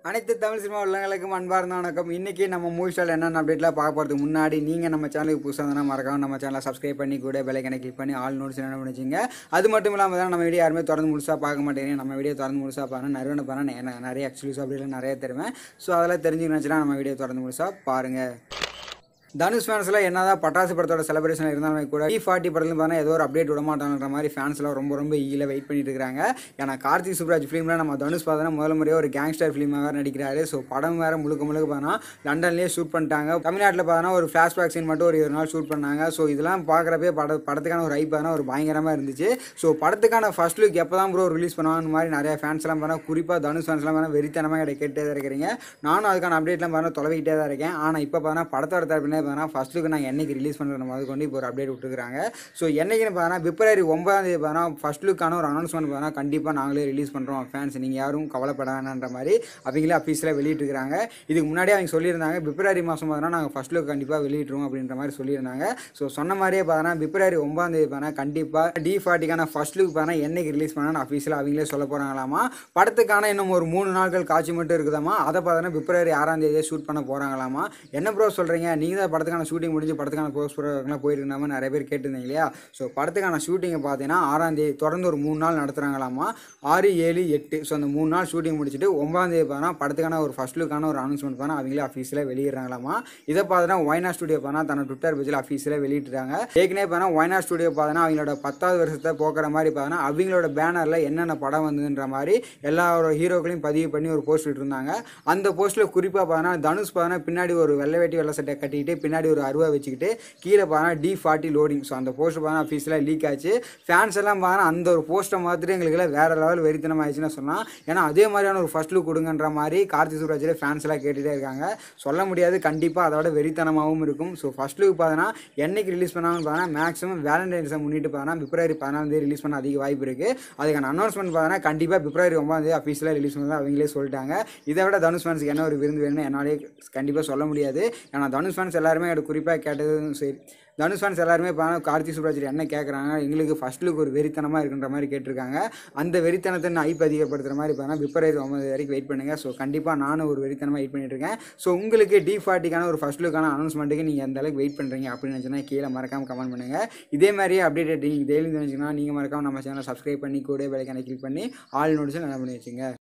அனைத்து தமிழ் சினிமா உள்ளவங்களுக்கும் அன்பார்ந்த வணக்கம் இன்னைக்கு நம்ம மூவி ஸ்டால் என்னென்ன அப்டேட்லாம் பார்க்க போகிறதுக்கு முன்னாடி நீங்கள் நம்ம சேனலுக்கு புதுசாக இருந்தால் மறக்காம நம்ம சேனலை சப்ஸ்கிரைப் பண்ணி கூட பெலைக்கனை கிளிக் பண்ணி ஆல் நோட்ஸ் என்ன பண்ணிச்சிங்க அது மட்டும் இல்லாமல் தான் நம்ம வீடியோ யாருமே தொடர்ந்து முழுசாக பார்க்க மாட்டேங்க நம்ம வீடியோ தொடர்ந்து முழுசாக பாருங்கள் நிறைய பாருங்கள் நிறைய எக்ஸ்க்ளூசிவ் அப்படிலாம் நிறைய தருவேன் ஸோ அதெல்லாம் தெரிஞ்சுக்கணுச்சுன்னா நம்ம வீடியோ தொடர்ந்து முழுசாக பாருங்கள் தனுஷ் ஃபேன்ஸ்லாம் என்னதான் பட்டாசு படத்தோட செலிப்ரேஷன் இருந்தாலுமே கூட டி ஃபார்ட்டி படத்துல பார்த்தா ஏதோ ஒரு அப்டேட் விட மாட்டாங்கன்ற மாதிரி ஃபேன்ஸ்லாம் ரொம்ப ரொம்ப ஈல வெயிட் பண்ணிட்டு இருக்காங்க ஏன்னா கார்த்திக் சுப்ராஜ் ஃபிலிமில் நம்ம தனுஷ் பார்த்தோன்னா முதல் முறையாக ஒரு கேங்ஸ்டர் ஃபிலிமாக வேறு நடிக்கிறாரு ஸோ படம் வேறு முழுக்க முழுக்க பார்த்தா லண்டன்லேயே ஷூட் பண்ணிட்டாங்க தமிழ்நாட்டில் பார்த்தோன்னா ஒரு ஃப்ளாஷ்பேக் சீன் மட்டும் ஒரு ஒரு நாள் ஷூட் பண்ணாங்க ஸோ இதெல்லாம் பார்க்குறப்பே பட படத்துக்கான ஒரு ஐப் பார்த்தா ஒரு பயங்கரமாக இருந்துச்சு ஸோ படத்துக்கான ஃபர்ஸ்ட் லுக் எப்போ தான் ப்ரோ ரிலீஸ் பண்ணுவாங்க மாதிரி நிறைய ஃபேன்ஸ்லாம் பார்த்தா குறிப்பாக தனுஷ் ஃபேன்ஸ்லாம் பார்த்தா வெறித்தனமாக கிட்ட கேட்டே தான் இருக்கிறீங்க நானும் அதுக்கான அப்டேட்லாம் பார்த்தா தொலைவிக்கிட்டே தான் இருக்கேன் ஆனால் இப்போ பார்த்தா படத்தோட தரப்பினே பார்த்தா ஃபர்ஸ்ட் லுக்கு நாங்கள் என்னைக்கு ரிலீஸ் பண்ணுற மாதிரி கொண்டு இப்போ ஒரு அப்டேட் விட்டுருக்காங்க ஸோ என்னைக்குன்னு பார்த்தா பிப்ரவரி ஒன்பதாம் தேதி பார்த்தா ஃபர்ஸ்ட் லுக்கான ஒரு அனௌன்ஸ்மெண்ட் பார்த்தா கண்டிப்பாக நாங்களே ரிலீஸ் பண்ணுறோம் ஃபேன்ஸ் நீங்கள் யாரும் கவலைப்பட வேணான்ற மாதிரி அவங்களே அஃபீஸில் வெளியிட்டிருக்காங்க இதுக்கு முன்னாடியே அவங்க சொல்லியிருந்தாங்க பிப்ரவரி மாதம் பார்த்தா நாங்கள் ஃபர்ஸ்ட் லுக் கண்டிப்பாக வெளியிட்டுருவோம் அப்படின்ற மாதிரி சொல்லியிருந்தாங்க ஸோ சொன்ன மாதிரியே பார்த்தா பிப்ரவரி ஒன்பதாம் தேதி பார்த்தா கண்டிப்பாக டி ஃபார்ட்டிக்கான ஃபர்ஸ்ட் லுக் பார்த்தா என்னைக்கு ரிலீஸ் பண்ணால் அஃபீஸில் அவங்களே சொல்ல போகிறாங்களாமா படத்துக்கான இன்னும் ஒரு மூணு நாட்கள் காட்சி மட்டும் இருக்குதாமா அதை பார்த்தோன்னா பிப்ரவரி ஆறாம் தேதியே ஷூட் பண்ண போகிறாங்களாமா என்ன ப்ரோ சொல்கிறீங்க நீங்கள் தான் படத்துக்கான ஷூட்டிங் முடிஞ்சு படத்துக்கான போஸ்ட் ப்ரோக்கெலாம் போயிருந்தாம நிறைய பேர் கேட்டிருந்தீங்க இல்லையா ஸோ படத்துக்கான ஷூட்டிங்கை பார்த்தீங்கன்னா ஆறாம் தேதி தொடர்ந்து ஒரு மூணு நாள் நடத்துகிறாங்களாமா ஆறு ஏழு எட்டு ஸோ அந்த மூணு நாள் ஷூட்டிங் முடிச்சுட்டு ஒன்பதாம் தேதி பார்த்தா படத்துக்கான ஒரு ஃபர்ஸ்ட் லுக்கான ஒரு அனௌன்ஸ்மெண்ட் பண்ணால் அவங்களே அஃபீஸில் வெளியிடுறாங்களாமா இதை பார்த்தா ஒய்னா ஸ்டுடியோ பார்த்தா தன்னோட ட்விட்டர் பேஜில் அஃபீஸில் வெளியிட்டிருக்காங்க ஏற்கனவே பார்த்தா ஒய்னா ஸ்டுடியோ பார்த்தா அவங்களோட பத்தாவது வருஷத்தை போக்குற மாதிரி பார்த்தா அவங்களோட பேனரில் என்னென்ன படம் வந்ததுன்ற மாதிரி எல்லா ஒரு ஹீரோக்களையும் பதிவு பண்ணி ஒரு போஸ்ட் இருந்தாங்க அந்த போஸ்ட்டில் குறிப்பாக பார்த்தா தனுஷ் பார்த்தா பின்னாடி ஒரு வெள்ளை வேட்டி வெள்ளை சட்டை கட்டிக்கிட்டு பின்னாடி ஒரு அருவா வச்சுக்கிட்டு கீழே பார்த்தா டி ஃபார்ட்டி லோடிங் ஸோ அந்த போஸ்ட் பார்த்தா அஃபீஸில் லீக் ஆச்சு ஃபேன்ஸ் எல்லாம் பார்த்தா அந்த ஒரு போஸ்ட்டை பார்த்துட்டு எங்களுக்கு எல்லாம் வேற லெவல் வெறித்தனம் ஆயிடுச்சுன்னு சொன்னால் ஏன்னா அதே மாதிரியான ஒரு ஃபர்ஸ்ட் லுக் கொடுங்கன்ற மாதிரி கார்த்தி சூராஜில் ஃபேன்ஸ் எல்லாம் கேட்டுகிட்டே இருக்காங்க சொல்ல முடியாது கண்டிப்பாக அதோட வெறித்தனமாகவும் இருக்கும் ஸோ ஃபர்ஸ்ட் லுக் பார்த்தோன்னா என்னைக்கு ரிலீஸ் பண்ணாங்கன்னு பார்த்தா மேக்ஸிமம் வேலண்டைன்ஸை முன்னிட்டு பார்த்தா பிப்ரவரி பதினாலாம் தேதி ரிலீஸ் பண்ண அதிக வாய்ப்பு இருக்குது அதுக்கான அனௌன்ஸ்மெண்ட் பார்த்தா கண்டிப்பாக பிப்ரவரி ஒன்பதாம் தேதி அஃபீஸில் ரிலீஸ் பண்ணி அவங்களே சொல்லிட்டாங்க இதை விட தனுஷ் ஃபேன்ஸுக்கு என்ன ஒரு விருந்து வேணும்னு என்னாலே கண்டிப்பாக சொல்ல முடியாது ஏன்னா தனுஷ் ஃபேன்ஸ் எல்லாருமே எனக்கு குறிப்பாக கேட்டதும் சரி தனுஷ் ஃபேன்ஸ் எல்லாருமே பார்த்தா கார்த்தி சுப்ராஜ் என்ன கேட்குறாங்க எங்களுக்கு ஃபர்ஸ்ட் லுக் ஒரு வெறித்தனமாக இருக்குன்ற மாதிரி கேட்டிருக்காங்க அந்த வெறித்தனத்தை நான் ஐப் அதிகப்படுத்துகிற மாதிரி பார்த்தா பிப்ரவரி ஒன்பது வரைக்கும் வெயிட் பண்ணுங்கள் ஸோ கண்டிப்பாக நானும் ஒரு வெறித்தனமாக வெயிட் பண்ணிட்டு இருக்கேன் ஸோ உங்களுக்கு டி ஃபார்ட்டிக்கான ஒரு ஃபர்ஸ்ட் லுக்கான அனௌன்ஸ்மெண்ட்டுக்கு நீங்கள் எந்த அளவுக்கு வெயிட் பண்ணுறீங்க அப்படின்னு நினச்சினா கீழே மறக்காம கமெண்ட் பண்ணுங்கள் இதே மாதிரியே அப்டேட் நீங்கள் டெய்லி நினச்சிங்கன்னா நீங்கள் மறக்காம நம்ம சேனலை சப்ஸ்கிரைப் பண்ணி கூட வேலைக்கான கிளிக் பண்ணி ஆல் நோட்டிஸும் நல்லா பண்ணி வச்சுங்க